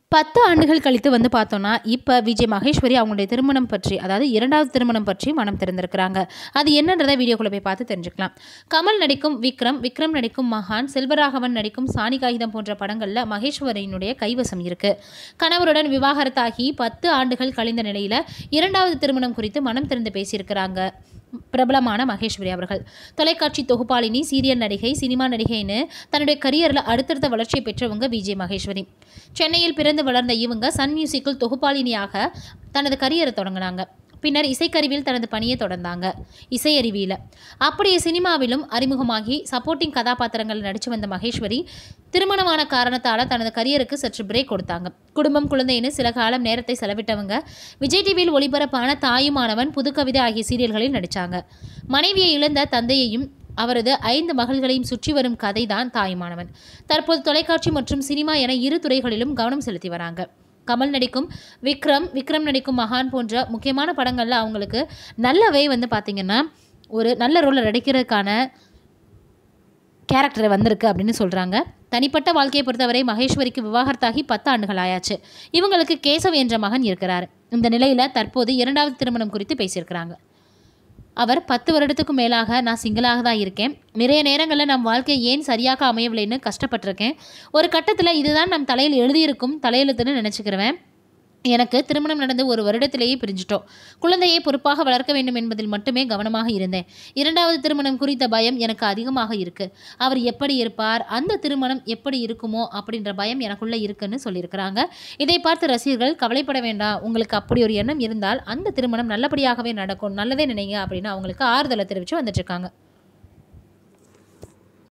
பத்து ஆண்டுகள் கழித்து வந்து பார்த்தோன்னா இப்போ விஜய் மகேஸ்வரி அவங்களுடைய திருமணம் பற்றி அதாவது இரண்டாவது திருமணம் பற்றி மனம் திறந்திருக்கிறாங்க அது என்னன்றதை வீடியோக்குள்ள போய் பார்த்து தெரிஞ்சுக்கலாம் கமல் நடிக்கும் விக்ரம் விக்ரம் நடிக்கும் மகான் செல்வராகவன் நடிக்கும் சாணி காகிதம் போன்ற படங்களில் மகேஸ்வரியினுடைய கைவசம் இருக்கு கணவருடன் விவாகரத்தாகி பத்து ஆண்டுகள் கழிந்த நிலையில் இரண்டாவது திருமணம் குறித்து மனம் திறந்து பேசியிருக்கிறாங்க பிரபலமான மகேஸ்வரி அவர்கள் தொலைக்காட்சி தொகுப்பாளினி சீரியல் நடிகை சினிமா நடிகைன்னு தன்னுடைய கரியரில் அடுத்தடுத்த வளர்ச்சியை பெற்றவங்க விஜய் மகேஸ்வரி சென்னையில் பிறந்து வளர்ந்த இவங்க சன் மியூசிக்கில் தொகுப்பாளினியாக தனது கரியரை தொடங்கினாங்க பின்னர் இசைக்கருவியில் தனது பணியை தொடர்ந்தாங்க இசையறிவியில் அப்படியே சினிமாவிலும் அறிமுகமாகி சப்போர்ட்டிங் கதாபாத்திரங்கள் நடித்து வந்த மகேஸ்வரி திருமணமான காரணத்தால் தனது கரியருக்கு சற்று பிரேக் கொடுத்தாங்க குடும்பம் குழந்தைன்னு சில காலம் நேரத்தை செலவிட்டவங்க விஜய் டிவியில் ஒளிபரப்பான தாயுமானவன் புதுக்கவிதை ஆகிய சீரியல்களில் நடித்தாங்க மனைவியை இழந்த தந்தையையும் அவரது ஐந்து மகள்களையும் சுற்றி வரும் கதைதான் தாயுமானவன் தற்போது தொலைக்காட்சி மற்றும் சினிமா என இரு துறைகளிலும் கவனம் செலுத்தி வராங்க கமல் நடிக்கும் விக்ரம் விக்ரம் நடிக்கும் மகான் போன்ற முக்கியமான படங்களில் அவங்களுக்கு நல்லாவே வந்து பார்த்திங்கன்னா ஒரு நல்ல ரோலை நடிக்கிறதுக்கான கேரக்டர் வந்திருக்கு அப்படின்னு சொல்கிறாங்க தனிப்பட்ட வாழ்க்கையை பொறுத்தவரை மகேஸ்வரிக்கு விவாகரத்தாகி பத்து ஆண்டுகள் ஆயாச்சு இவங்களுக்கு கேசவ் என்ற மகன் இருக்கிறார் இந்த நிலையில் தற்போது இரண்டாவது திருமணம் குறித்து பேசியிருக்கிறாங்க அவர் பத்து வருடத்துக்கும் மேலாக நான் சிங்கிளாக தான் இருக்கேன் நிறைய நேரங்களில் நம் வாழ்க்கை ஏன் சரியாக அமையவில்லைன்னு கஷ்டப்பட்டிருக்கேன் ஒரு கட்டத்தில் இதுதான் நம் தலையில் எழுதியிருக்கும் தலையெழுத்துன்னு நினச்சிக்கிறேன் எனக்கு திருமணம் நடந்து ஒரு வருடத்திலேயே பிரிஞ்சிட்டோம் குழந்தையை பொறுப்பாக வளர்க்க வேண்டும் என்பதில் மட்டுமே கவனமாக இருந்தேன் இரண்டாவது திருமணம் குறித்த பயம் எனக்கு அதிகமாக இருக்கு அவர் எப்படி இருப்பார் அந்த திருமணம் எப்படி இருக்குமோ அப்படின்ற பயம் எனக்குள்ள இருக்குன்னு சொல்லியிருக்கிறாங்க இதை பார்த்து ரசிகர்கள் கவலைப்பட வேண்டாம் உங்களுக்கு அப்படி ஒரு எண்ணம் இருந்தால் அந்த திருமணம் நல்லபடியாகவே நடக்கும் நல்லதே நினைங்க அப்படின்னு அவங்களுக்கு ஆறுதலை தெரிவித்து வந்துட்டு இருக்காங்க